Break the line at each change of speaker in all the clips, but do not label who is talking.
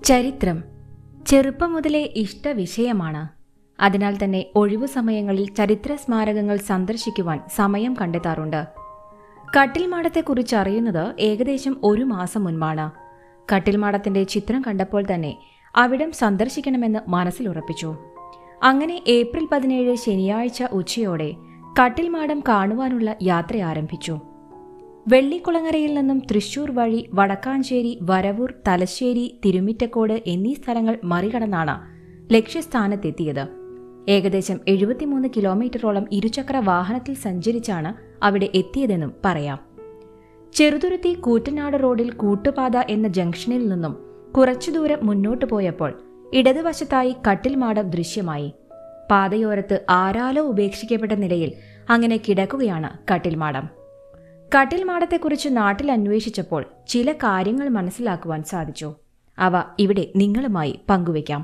ചരിത്രം ചെറുപ്പം മുതലേ ഇഷ്ടവിഷയമാണ് അതിനാൽ തന്നെ ഒഴിവു സമയങ്ങളിൽ ചരിത്ര സ്മാരകങ്ങൾ സന്ദർശിക്കുവാൻ സമയം കണ്ടെത്താറുണ്ട് കട്ടിൽമാടത്തെക്കുറിച്ച് അറിയുന്നത് ഏകദേശം ഒരു മാസം മുൻപാണ് കട്ടിൽമാടത്തിന്റെ ചിത്രം കണ്ടപ്പോൾ തന്നെ അവിടം സന്ദർശിക്കണമെന്ന് മനസ്സിലുറപ്പിച്ചു അങ്ങനെ ഏപ്രിൽ പതിനേഴ് ശനിയാഴ്ച ഉച്ചയോടെ കട്ടിൽമാടം കാണുവാനുള്ള യാത്ര ആരംഭിച്ചു വെള്ളിക്കുളങ്ങരയിൽ നിന്നും തൃശൂർ വഴി വടക്കാഞ്ചേരി വരവൂർ തലശ്ശേരി തിരുമിറ്റക്കോട് എന്നീ സ്ഥലങ്ങൾ മറികടന്നാണ് ലക്ഷ്യസ്ഥാനത്തെത്തിയത് ഏകദേശം എഴുപത്തിമൂന്ന് കിലോമീറ്ററോളം ഇരുചക്ര വാഹനത്തിൽ സഞ്ചരിച്ചാണ് അവിടെ എത്തിയതെന്നും പറയാം ചെറുതുരുത്തി കൂറ്റനാട് റോഡിൽ കൂട്ടുപാത എന്ന ജംഗ്ഷനിൽ നിന്നും കുറച്ചു ദൂരം മുന്നോട്ടു പോയപ്പോൾ ഇടതുവശത്തായി കട്ടിൽമാടം ദൃശ്യമായി പാതയോരത്ത് ആരാലോ ഉപേക്ഷിക്കപ്പെട്ട നിലയിൽ അങ്ങനെ കിടക്കുകയാണ് കട്ടിൽമാടം കട്ടിൽമാടത്തെക്കുറിച്ച് നാട്ടിൽ അന്വേഷിച്ചപ്പോൾ ചില കാര്യങ്ങൾ മനസ്സിലാക്കുവാൻ സാധിച്ചു അവ ഇവിടെ നിങ്ങളുമായി പങ്കുവയ്ക്കാം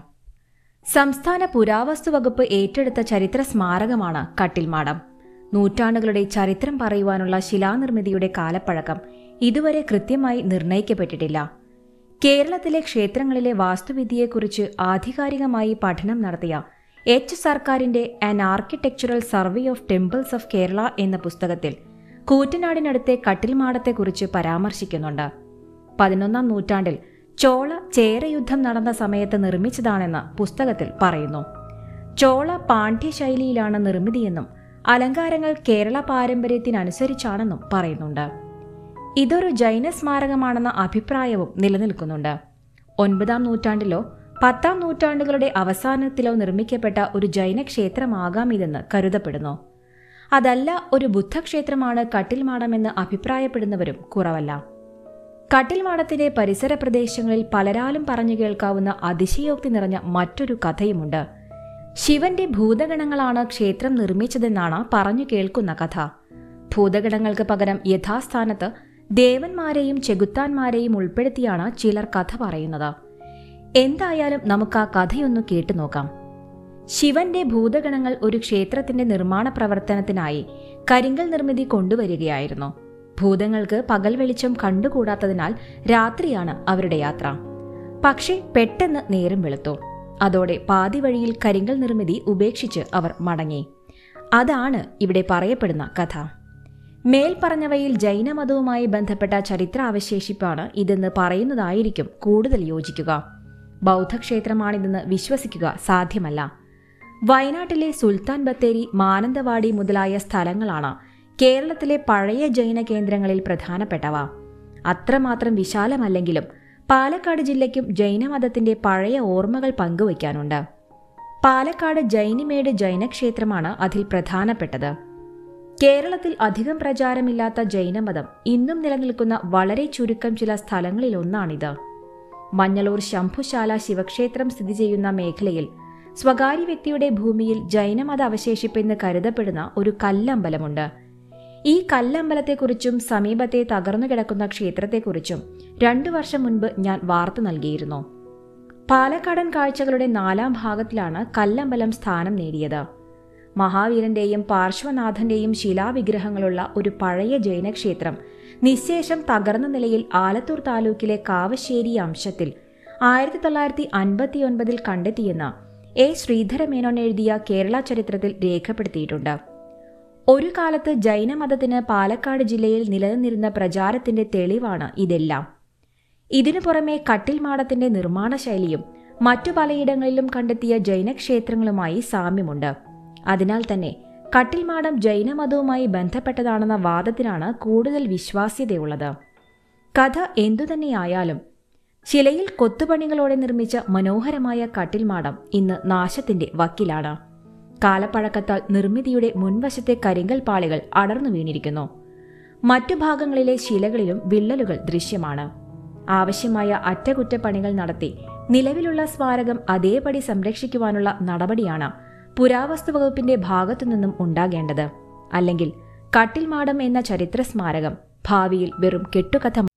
സംസ്ഥാന പുരാവസ്തു വകുപ്പ് ഏറ്റെടുത്ത ചരിത്ര സ്മാരകമാണ് കട്ടിൽമാടം നൂറ്റാണ്ടുകളുടെ ചരിത്രം പറയുവാനുള്ള ശിലാനിർമ്മിതിയുടെ കാലപ്പഴക്കം ഇതുവരെ കൃത്യമായി നിർണയിക്കപ്പെട്ടിട്ടില്ല കേരളത്തിലെ ക്ഷേത്രങ്ങളിലെ വാസ്തുവിദ്യയെക്കുറിച്ച് ആധികാരികമായി പഠനം നടത്തിയ എച്ച് സർക്കാരിന്റെ an architectural survey of temples of Kerala എന്ന പുസ്തകത്തിൽ കൂറ്റനാടിനടുത്തെ കട്ടിൽമാടത്തെക്കുറിച്ച് പരാമർശിക്കുന്നുണ്ട് പതിനൊന്നാം നൂറ്റാണ്ടിൽ ചോള ചേരയുദ്ധം നടന്ന സമയത്ത് നിർമ്മിച്ചതാണെന്ന് പുസ്തകത്തിൽ പറയുന്നു ചോള പാണ്ഡ്യ ശൈലിയിലാണ് നിർമ്മിതിയെന്നും അലങ്കാരങ്ങൾ കേരള പാരമ്പര്യത്തിനനുസരിച്ചാണെന്നും പറയുന്നുണ്ട് ഇതൊരു ജൈന സ്മാരകമാണെന്ന അഭിപ്രായവും നിലനിൽക്കുന്നുണ്ട് ഒൻപതാം നൂറ്റാണ്ടിലോ പത്താം നൂറ്റാണ്ടുകളുടെ അവസാനത്തിലോ നിർമ്മിക്കപ്പെട്ട ഒരു ജൈന ക്ഷേത്രമാകാം ഇതെന്ന് കരുതപ്പെടുന്നു അതല്ല ഒരു ബുദ്ധക്ഷേത്രമാണ് കട്ടിൽമാടമെന്ന് അഭിപ്രായപ്പെടുന്നവരും കുറവല്ല കട്ടിൽമാടത്തിന്റെ പരിസര പ്രദേശങ്ങളിൽ പലരാലും പറഞ്ഞു കേൾക്കാവുന്ന അതിശയോക്തി നിറഞ്ഞ മറ്റൊരു കഥയുമുണ്ട് ശിവന്റെ ഭൂതഗണങ്ങളാണ് ക്ഷേത്രം നിർമ്മിച്ചതെന്നാണ് പറഞ്ഞു കേൾക്കുന്ന കഥ ഭൂതഗണങ്ങൾക്ക് പകരം യഥാസ്ഥാനത്ത് ദേവന്മാരെയും ചെകുത്താന്മാരെയും ഉൾപ്പെടുത്തിയാണ് ചിലർ കഥ പറയുന്നത് എന്തായാലും നമുക്ക് ആ കഥയൊന്ന് കേട്ടു നോക്കാം ശിവന്റെ ഭൂതഗണങ്ങൾ ഒരു ക്ഷേത്രത്തിന്റെ നിർമ്മാണ പ്രവർത്തനത്തിനായി കരിങ്കൽ നിർമ്മിതി കൊണ്ടുവരികയായിരുന്നു ഭൂതങ്ങൾക്ക് പകൽ വെളിച്ചം കണ്ടുകൂടാത്തതിനാൽ രാത്രിയാണ് അവരുടെ യാത്ര പക്ഷേ പെട്ടെന്ന് നേരം വെളുത്തു അതോടെ പാതി വഴിയിൽ കരിങ്കൽ നിർമ്മിതി ഉപേക്ഷിച്ച് അവർ മടങ്ങി അതാണ് ഇവിടെ പറയപ്പെടുന്ന കഥ മേൽ പറഞ്ഞവയിൽ ജൈനമതവുമായി ബന്ധപ്പെട്ട ചരിത്രാവശേഷിപ്പാണ് ഇതെന്ന് പറയുന്നതായിരിക്കും കൂടുതൽ യോജിക്കുക ബൗദ്ധക്ഷേത്രമാണിതെന്ന് വിശ്വസിക്കുക സാധ്യമല്ല വയനാട്ടിലെ സുൽത്താൻ ബത്തേരി മാനന്തവാടി മുതലായ സ്ഥലങ്ങളാണ് കേരളത്തിലെ പഴയ ജൈന കേന്ദ്രങ്ങളിൽ പ്രധാനപ്പെട്ടവ അത്രമാത്രം വിശാലമല്ലെങ്കിലും പാലക്കാട് ജില്ലയ്ക്കും ജൈനമതത്തിന്റെ പഴയ ഓർമ്മകൾ പങ്കുവയ്ക്കാനുണ്ട് പാലക്കാട് ജൈനിമേട് ജൈനക്ഷേത്രമാണ് അതിൽ പ്രധാനപ്പെട്ടത് കേരളത്തിൽ അധികം പ്രചാരമില്ലാത്ത ജൈനമതം ഇന്നും നിലനിൽക്കുന്ന വളരെ ചുരുക്കം ചില സ്ഥലങ്ങളിലൊന്നാണിത് മഞ്ഞളൂർ ശംഭുശാല ശിവക്ഷേത്രം സ്ഥിതി ചെയ്യുന്ന മേഖലയിൽ സ്വകാര്യ വ്യക്തിയുടെ ഭൂമിയിൽ ജൈനമത അവശേഷിപ്പെന്ന് കരുതപ്പെടുന്ന ഒരു കല്ലമ്പലമുണ്ട് ഈ കല്ലമ്പലത്തെക്കുറിച്ചും സമീപത്തെ തകർന്നു കിടക്കുന്ന ക്ഷേത്രത്തെക്കുറിച്ചും രണ്ടു വർഷം മുൻപ് ഞാൻ വാർത്ത നൽകിയിരുന്നു പാലക്കാടൻ കാഴ്ചകളുടെ നാലാം ഭാഗത്തിലാണ് കല്ലമ്പലം സ്ഥാനം നേടിയത് മഹാവീരന്റെയും പാർശ്വനാഥന്റെയും ശിലാവിഗ്രഹങ്ങളുള്ള ഒരു പഴയ ജൈനക്ഷേത്രം നിശേഷം തകർന്ന നിലയിൽ ആലത്തൂർ താലൂക്കിലെ കാവശ്ശേരി അംശത്തിൽ ആയിരത്തി തൊള്ളായിരത്തി അൻപത്തിയൊൻപതിൽ കണ്ടെത്തിയെന്ന് എ ശ്രീധരമേനോൻ എഴുതിയ കേരള ചരിത്രത്തിൽ രേഖപ്പെടുത്തിയിട്ടുണ്ട് ഒരു കാലത്ത് ജൈനമതത്തിന് പാലക്കാട് ജില്ലയിൽ നിലനിന്നിരുന്ന പ്രചാരത്തിന്റെ തെളിവാണ് ഇതെല്ലാം ഇതിനു പുറമെ കട്ടിൽമാടത്തിന്റെ നിർമ്മാണ ശൈലിയും മറ്റു പലയിടങ്ങളിലും കണ്ടെത്തിയ ജൈനക്ഷേത്രങ്ങളുമായി സാമ്യമുണ്ട് അതിനാൽ തന്നെ കട്ടിൽമാടം ജൈനമതവുമായി ബന്ധപ്പെട്ടതാണെന്ന വാദത്തിനാണ് കൂടുതൽ വിശ്വാസ്യതയുള്ളത് കഥ എന്തുതന്നെയായാലും ശിലയിൽ കൊത്തുപണികളോടെ നിർമ്മിച്ച മനോഹരമായ കട്ടിൽമാടം ഇന്ന് നാശത്തിന്റെ വക്കിലാണ് കാലപ്പഴക്കത്താൽ നിർമ്മിതിയുടെ മുൻവശത്തെ കരിങ്കൽ പാളികൾ അടർന്നു വീണിരിക്കുന്നു മറ്റു ഭാഗങ്ങളിലെ ശിലകളിലും വിള്ളലുകൾ ദൃശ്യമാണ് ആവശ്യമായ അറ്റകുറ്റപ്പണികൾ നടത്തി നിലവിലുള്ള സ്മാരകം അതേപടി സംരക്ഷിക്കുവാനുള്ള നടപടിയാണ് പുരാവസ്തു വകുപ്പിന്റെ ഭാഗത്തുനിന്നും ഉണ്ടാകേണ്ടത് അല്ലെങ്കിൽ കട്ടിൽമാടം എന്ന ചരിത്ര സ്മാരകം ഭാവിയിൽ വെറും കെട്ടുകഥ